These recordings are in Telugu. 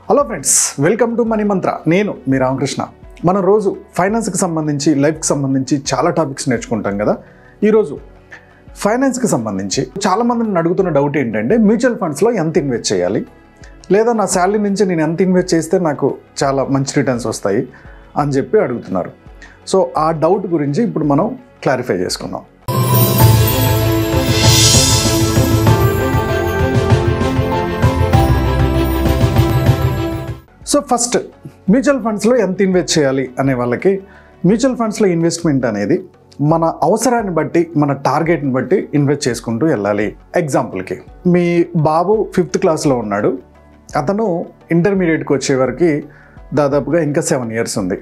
hello friends welcome to Money Mantra నేను మీ రామకృష్ణ మనం రోజు ఫైనాన్స్కి సంబంధించి లైఫ్కి సంబంధించి చాలా టాపిక్స్ నేర్చుకుంటాం కదా ఈరోజు ఫైనాన్స్కి సంబంధించి చాలామంది నన్ను అడుగుతున్న డౌట్ ఏంటంటే మ్యూచువల్ ఫండ్స్లో ఎంత ఇన్వెస్ట్ చేయాలి లేదా నా శాలరీ నుంచి నేను ఎంత ఇన్వెస్ట్ చేస్తే నాకు చాలా మంచి రిటర్న్స్ వస్తాయి అని చెప్పి అడుగుతున్నారు సో ఆ డౌట్ గురించి ఇప్పుడు మనం క్లారిఫై చేసుకుందాం సో ఫస్ట్ మ్యూచువల్ ఫండ్స్లో ఎంత ఇన్వెస్ట్ చేయాలి అనే వాళ్ళకి మ్యూచువల్ ఫండ్స్లో ఇన్వెస్ట్మెంట్ అనేది మన అవసరాన్ని బట్టి మన టార్గెట్ని బట్టి ఇన్వెస్ట్ చేసుకుంటూ వెళ్ళాలి ఎగ్జాంపుల్కి మీ బాబు ఫిఫ్త్ క్లాస్లో ఉన్నాడు అతను ఇంటర్మీడియట్కి వచ్చేవరకు దాదాపుగా ఇంకా సెవెన్ ఇయర్స్ ఉంది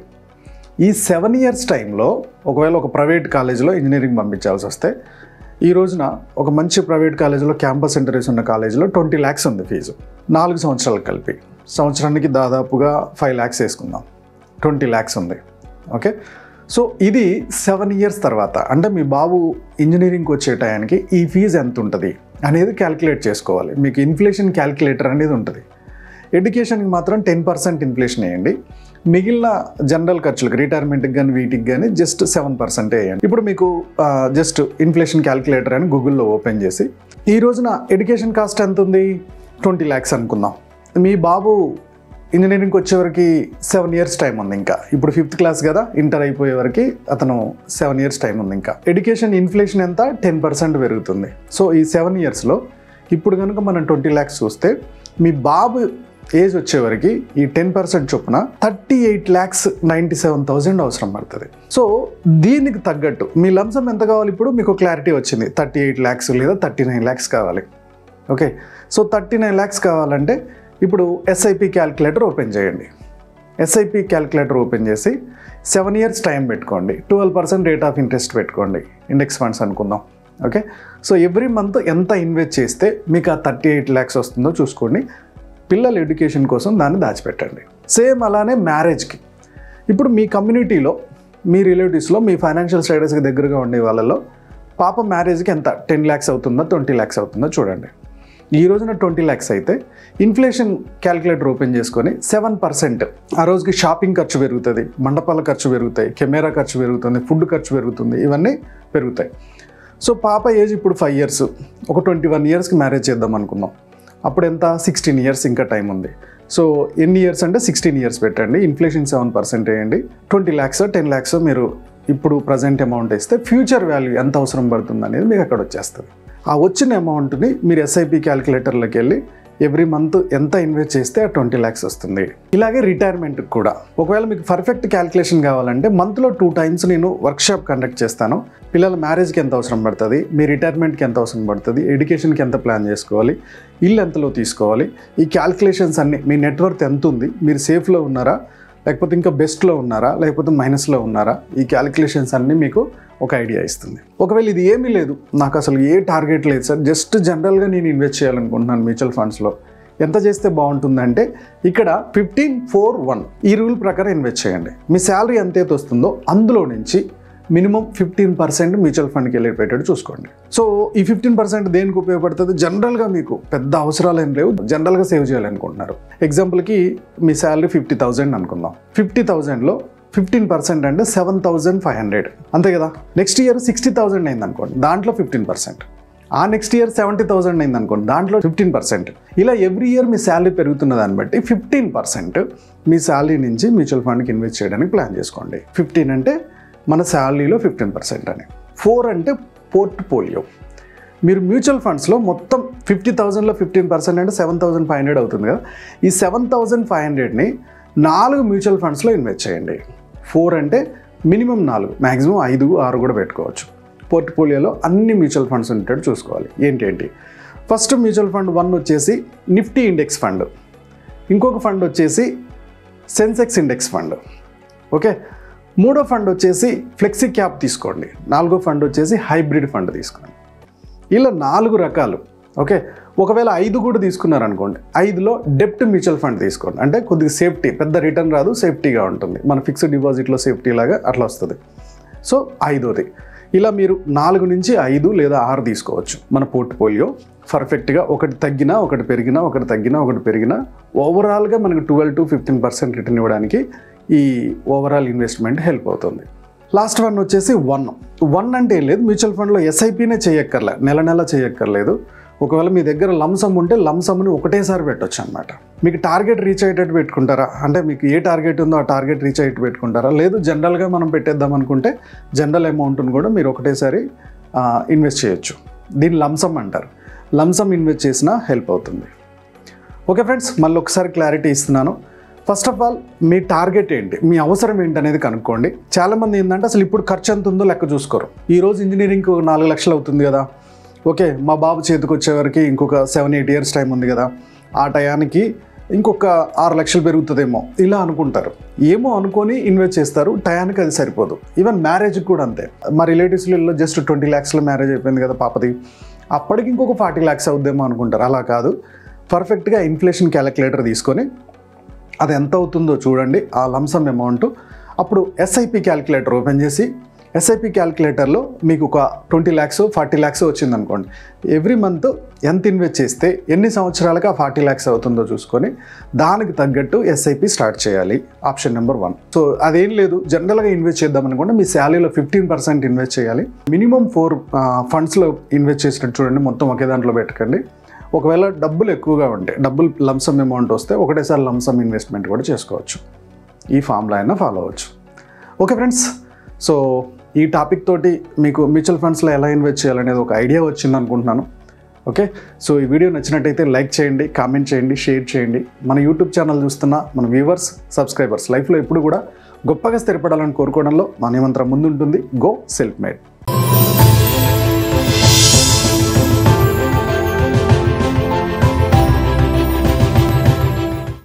ఈ సెవెన్ ఇయర్స్ టైంలో ఒకవేళ ఒక ప్రైవేట్ కాలేజీలో ఇంజనీరింగ్ పంపించాల్సి వస్తే ఈ రోజున ఒక మంచి ప్రైవేట్ కాలేజీలో క్యాంపస్ ఇంటర్వ్యూస్ ఉన్న కాలేజీలో ట్వంటీ ల్యాక్స్ ఉంది ఫీజు నాలుగు సంవత్సరాలు కలిపి సంవత్సరానికి దాదాపుగా ఫైవ్ ల్యాక్స్ వేసుకుందాం ట్వంటీ ల్యాక్స్ ఉంది ఓకే సో ఇది సెవెన్ ఇయర్స్ తర్వాత అంటే మీ బాబు ఇంజనీరింగ్కి వచ్చే టయానికి ఈ ఫీజు ఎంత ఉంటుంది అనేది క్యాలిక్యులేట్ చేసుకోవాలి మీకు ఇన్ఫ్లేషన్ క్యాలిక్యులేటర్ అనేది ఉంటుంది ఎడ్యుకేషన్కి మాత్రం టెన్ పర్సెంట్ ఇన్ఫ్లేషన్ వేయండి మిగిలిన జనరల్ ఖర్చులకు రిటైర్మెంట్కి కానీ వీటికి కానీ జస్ట్ సెవెన్ పర్సెంటే వేయండి ఇప్పుడు మీకు జస్ట్ ఇన్ఫ్లేషన్ క్యాలిక్యులేటర్ అని గూగుల్లో ఓపెన్ చేసి ఈ రోజున ఎడ్యుకేషన్ కాస్ట్ ఎంత ఉంది ట్వంటీ ల్యాక్స్ అనుకుందాం మీ బాబు ఇంజనీరింగ్కి వచ్చేవరకు సెవెన్ ఇయర్స్ టైం ఉంది ఇంకా ఇప్పుడు ఫిఫ్త్ క్లాస్ కదా ఇంటర్ అయిపోయే వరకు అతను సెవెన్ ఇయర్స్ టైం ఉంది ఇంకా ఎడ్యుకేషన్ ఇన్ఫ్లేషన్ ఎంత టెన్ పర్సెంట్ పెరుగుతుంది సో ఈ సెవెన్ ఇయర్స్లో ఇప్పుడు కనుక మనం ట్వంటీ ల్యాక్స్ చూస్తే మీ బాబు ఏజ్ వచ్చేవరకు ఈ టెన్ పర్సెంట్ చొప్పున thirty eight lakhs ninety seven thousand అవసరం పడుతుంది సో దీనికి తగ్గట్టు మీ లంసం ఎంత కావాలి ఇప్పుడు మీకు క్లారిటీ వచ్చింది థర్టీ ఎయిట్ ల్యాక్స్ లేదా థర్టీ నైన్ ల్యాక్స్ కావాలి okay so thirty nine lakhs కావాలంటే ఇప్పుడు ఎస్ఐపి క్యాల్కులేటర్ ఓపెన్ చేయండి ఎస్ఐపి క్యాల్కులేటర్ ఓపెన్ చేసి సెవెన్ ఇయర్స్ టైం పెట్టుకోండి twelve percent rate of interest పెట్టుకోండి ఇండెక్స్ ఫండ్స్ అనుకుందాం ఓకే సో ఎవ్రీ మంత్ ఎంత ఇన్వెస్ట్ చేస్తే మీకు ఆ థర్టీ ఎయిట్ ల్యాక్స్ వస్తుందో చూసుకోండి పిల్లల ఎడ్యుకేషన్ కోసం దాన్ని దాచిపెట్టండి సేమ్ అలానే మ్యారేజ్కి ఇప్పుడు మీ కమ్యూనిటీలో మీ రిలేటివ్స్లో మీ ఫైనాన్షియల్ స్టేటస్కి దగ్గరగా ఉండే వాళ్ళలో పాప మ్యారేజ్కి ఎంత టెన్ ల్యాక్స్ అవుతుందో ట్వంటీ ల్యాక్స్ అవుతుందో చూడండి ఈ రోజున ట్వంటీ ల్యాక్స్ అయితే ఇన్ఫ్లేషన్ క్యాలిక్యులేటర్ ఓపెన్ చేసుకొని సెవెన్ పర్సెంట్ ఆ రోజుకి షాపింగ్ ఖర్చు పెరుగుతుంది మండపాల ఖర్చు పెరుగుతాయి కెమెరా ఖర్చు పెరుగుతుంది ఫుడ్ ఖర్చు పెరుగుతుంది ఇవన్నీ పెరుగుతాయి సో పాప ఏజ్ ఇప్పుడు ఫైవ్ ఇయర్స్ ఒక ట్వంటీ వన్ ఇయర్స్కి మ్యారేజ్ చేద్దాం అనుకుందాం అప్పుడు ఎంత సిక్స్టీన్ ఇయర్స్ ఇంకా టైం ఉంది సో ఎన్ని ఇయర్స్ అంటే సిక్స్టీన్ ఇయర్స్ పెట్టండి ఇన్ఫ్లేషన్ సెవెన్ పర్సెంట్ వేయండి ట్వంటీ ల్యాక్స్ టెన్ ల్యాక్స్ మీరు ఇప్పుడు ప్రజెంట్ అమౌంట్ ఇస్తే ఫ్యూచర్ వాల్యూ ఎంత అవసరం పడుతుంది అనేది మీకు అక్కడ వచ్చేస్తుంది ఆ వచ్చిన అమౌంట్ని మీరు ఎస్ఐపి క్యాలిక్యులేటర్లోకి వెళ్ళి ఎవ్రీ మంత్ ఎంత ఇన్వెస్ట్ చేస్తే ఆ ట్వంటీ ల్యాక్స్ వస్తుంది ఇలాగే రిటైర్మెంట్కి కూడా ఒకవేళ మీకు పర్ఫెక్ట్ క్యాలిక్యులేషన్ కావాలంటే మంత్లో టూ టైమ్స్ నేను వర్క్షాప్ కండక్ట్ చేస్తాను పిల్లల మ్యారేజ్కి ఎంత అవసరం పడుతుంది మీ రిటైర్మెంట్కి ఎంత అవసరం పడుతుంది ఎడ్యుకేషన్కి ఎంత ప్లాన్ చేసుకోవాలి ఇల్లు ఎంతలో తీసుకోవాలి ఈ క్యాలిక్యులేషన్స్ అన్ని మీ నెట్వర్క్ ఎంత ఉంది మీరు సేఫ్లో ఉన్నారా లేకపోతే ఇంకా బెస్ట్లో ఉన్నారా లేకపోతే మైనస్లో ఉన్నారా ఈ క్యాలిక్యులేషన్స్ అన్నీ మీకు ఒక ఐడియా ఇస్తుంది ఒకవేళ ఇది ఏమీ లేదు నాకు అసలు ఏ టార్గెట్ లేదు సార్ జస్ట్ జనరల్గా నేను ఇన్వెస్ట్ చేయాలనుకుంటున్నాను మ్యూచువల్ ఫండ్స్లో ఎంత చేస్తే బాగుంటుందంటే ఇక్కడ ఫిఫ్టీన్ ఫోర్ వన్ ఈ రూల్ ప్రకారం ఇన్వెస్ట్ చేయండి మీ శాలరీ ఎంతైతే వస్తుందో అందులో నుంచి మినిమం ఫిఫ్టీన్ పర్సెంట్ మ్యూచువల్ ఫండ్కి వెళ్ళిపోయేటట్టు చూసుకోండి సో ఈ ఫిఫ్టీన్ పర్సెంట్ దేనికి ఉపయోగపడుతుంది జనరల్గా మీకు పెద్ద అవసరాలు ఏం లేవు జనరల్గా సేవ్ చేయాలనుకుంటున్నారు ఎగ్జాంపుల్కి మీ శాలరీ ఫిఫ్టీ థౌజండ్ అనుకుందాం ఫిఫ్టీ థౌజండ్లో ఫిఫ్టీన్ పర్సెంట్ అంటే సెవెన్ థౌజండ్ ఫైవ్ హండ్రెడ్ అంతే కదా నెక్స్ట్ ఇయర్ సిక్స్టీ థౌజండ్ అయింది అనుకోండి దాంట్లో ఫిఫ్టీన్ పర్సెంట్ ఆ నెక్స్ట్ ఇయర్ సెవెంటీ థౌసండ్ అయింది అనుకోండి దాంట్లో ఫిఫ్టీన్ పర్సెంట్ ఇలా ఎవ్రీ ఇయర్ మీ శాలరీ పెరుగుతున్న దాన్ని బట్టి ఫిఫ్టీన్ పర్సెంట్ మీ శాలరీ నుంచి మ్యూచువల్ ఫండ్కి ఇన్వెస్ట్ చేయడానికి ప్లాన్ చేసుకోండి ఫిఫ్టీన్ అంటే మన శాలరీలో ఫిఫ్టీన్ పర్సెంట్ అని ఫోర్ అంటే పోర్ట్ఫోలియో మీరు మ్యూచువల్ ఫండ్స్లో మొత్తం ఫిఫ్టీ థౌసండ్లో ఫిఫ్టీన్ పర్సెంట్ అంటే సెవెన్ థౌసండ్ ఫైవ్ హండ్రెడ్ అవుతుంది కదా ఈ సెవెన్ థౌసండ్ ఫైవ్ హండ్రెడ్ని నాలుగు మ్యూచువల్ ఫండ్స్లో ఇన్వెస్ట్ చేయండి ఫోర్ అంటే మినిమం నాలుగు మ్యాక్సిమం ఐదు ఆరు కూడా పెట్టుకోవచ్చు పోర్ట్ఫోలియోలో అన్ని మ్యూచువల్ ఫండ్స్ ఉండేటట్టు చూసుకోవాలి ఏంటి ఏంటి ఫస్ట్ మ్యూచువల్ ఫండ్ వన్ వచ్చేసి నిఫ్టీ ఇండెక్స్ ఫండ్ ఇంకొక ఫండ్ వచ్చేసి సెన్సెక్స్ ఇండెక్స్ ఫండ్ ఓకే మూడో ఫండ్ వచ్చేసి ఫ్లెక్సీ క్యాప్ తీసుకోండి నాలుగో ఫండ్ వచ్చేసి హైబ్రిడ్ ఫండ్ తీసుకోండి ఇలా నాలుగు రకాలు ఓకే ఒకవేళ ఐదు కూడా తీసుకున్నారనుకోండి ఐదులో డెప్ట్ మ్యూచువల్ ఫండ్ తీసుకోండి అంటే కొద్దిగా సేఫ్టీ పెద్ద రిటర్న్ రాదు సేఫ్టీగా ఉంటుంది మన ఫిక్స్డ్ డిపాజిట్లో సేఫ్టీ లాగా అట్లా వస్తుంది సో ఐదోది ఇలా మీరు నాలుగు నుంచి ఐదు లేదా ఆరు తీసుకోవచ్చు మన పోర్ట్ఫోలియో పర్ఫెక్ట్గా ఒకటి తగ్గినా ఒకటి పెరిగినా ఒకటి తగ్గినా ఒకటి పెరిగినా ఓవరాల్గా మనకు twelve to fifteen percent return ఇవ్వడానికి ఈ ఓవరాల్ ఇన్వెస్ట్మెంట్ హెల్ప్ అవుతుంది లాస్ట్ వన్ వచ్చేసి వన్ వన్ అంటే ఏం లేదు మ్యూచువల్ ఫండ్లో ఎస్ఐపినే చేయక్కర్లే నెల నెల చేయక్కర్లేదు ఒకవేళ మీ దగ్గర లంసమ్ ఉంటే లంసమ్ని ఒకటేసారి పెట్టొచ్చు అనమాట మీకు టార్గెట్ రీచ్ అయ్యేటట్టు పెట్టుకుంటారా అంటే మీకు ఏ టార్గెట్ ఉందో ఆ టార్గెట్ రీచ్ అయ్యేట్టు పెట్టుకుంటారా లేదు జనరల్గా మనం పెట్టేద్దాం అనుకుంటే జనరల్ అమౌంట్ని కూడా మీరు ఒకటేసారి ఇన్వెస్ట్ చేయొచ్చు దీన్ని లంసమ్ అంటారు లంసమ్ ఇన్వెస్ట్ చేసినా హెల్ప్ అవుతుంది ఓకే ఫ్రెండ్స్ మళ్ళీ ఒకసారి క్లారిటీ ఇస్తున్నాను ఫస్ట్ ఆఫ్ ఆల్ మీ టార్గెట్ ఏంటి మీ అవసరం ఏంటి అనేది కనుక్కోండి చాలామంది ఏంటంటే అసలు ఇప్పుడు ఖర్చు ఎంత ఉందో లెక్క చూసుకోరు ఈ రోజు ఇంజనీరింగ్కి ఒక నాలుగు లక్షలు అవుతుంది కదా ఓకే మా బాబు చేతికి వచ్చేవరకు ఇంకొక సెవెన్ ఎయిట్ ఇయర్స్ టైం ఉంది కదా ఆ టయానికి ఇంకొక ఆరు లక్షలు పెరుగుతుందేమో ఇలా అనుకుంటారు ఏమో అనుకొని ఇన్వెస్ట్ చేస్తారు టయానికి అది సరిపోదు ఈవెన్ మ్యారేజ్కి కూడా అంతే మా రిలేటివ్స్లో జస్ట్ ట్వంటీ ల్యాక్స్లో మ్యారేజ్ అయిపోయింది కదా పాపది అప్పటికి ఇంకొక ఫార్టీ ల్యాక్స్ అవుద్దేమో అనుకుంటారు అలా కాదు పర్ఫెక్ట్గా ఇన్ఫ్లేషన్ క్యాలిక్యులేటర్ తీసుకొని అది ఎంత అవుతుందో చూడండి ఆ లంసమ్ అమౌంట్ అప్పుడు ఎస్ఐపి క్యాలిక్యులేటర్ ఓపెన్ చేసి ఎస్ఐపి క్యాలిక్యులేటర్లో మీకు ఒక ట్వంటీ ల్యాక్స్ ఫార్టీ ల్యాక్స్ వచ్చింది అనుకోండి ఎవ్రీ మంత్ ఎంత ఇన్వెస్ట్ చేస్తే ఎన్ని సంవత్సరాలుగా ఫార్టీ ల్యాక్స్ అవుతుందో చూసుకొని దానికి తగ్గట్టు ఎస్ఐపి స్టార్ట్ చేయాలి ఆప్షన్ నెంబర్ వన్ సో అదేం లేదు జనరల్గా ఇన్వెస్ట్ చేద్దాం అనుకుంటే మీ శాలరీలో ఫిఫ్టీన్ పర్సెంట్ ఇన్వెస్ట్ చేయాలి మినిమం ఫోర్ ఫండ్స్లో ఇన్వెస్ట్ చేసినట్టు చూడండి మొత్తం ఒకే దాంట్లో పెట్టకండి ఒకవేళ డబ్బులు ఎక్కువగా ఉంటే డబ్బులు లంసమ్ అమౌంట్ వస్తే ఒకటేసారి లంసమ్ ఇన్వెస్ట్మెంట్ కూడా చేసుకోవచ్చు ఈ ఫామ్లో అయినా ఫాలో అవ్వచ్చు ఓకే ఫ్రెండ్స్ సో ఈ టాపిక్ తోటి మీకు మ్యూచువల్ ఫండ్స్లో ఎలా ఇన్వెస్ట్ చేయాలనేది ఒక ఐడియా వచ్చింది అనుకుంటున్నాను ఓకే సో ఈ వీడియో నచ్చినట్టయితే లైక్ చేయండి కామెంట్ చేయండి షేర్ చేయండి మన యూట్యూబ్ ఛానల్ చూస్తున్న మన వ్యూవర్స్ సబ్స్క్రైబర్స్ లైఫ్లో ఎప్పుడు కూడా గొప్పగా స్థిరపడాలని కోరుకోవడంలో మన ఏమంత్రం ముందుంటుంది గో సెల్ఫ్ మేడ్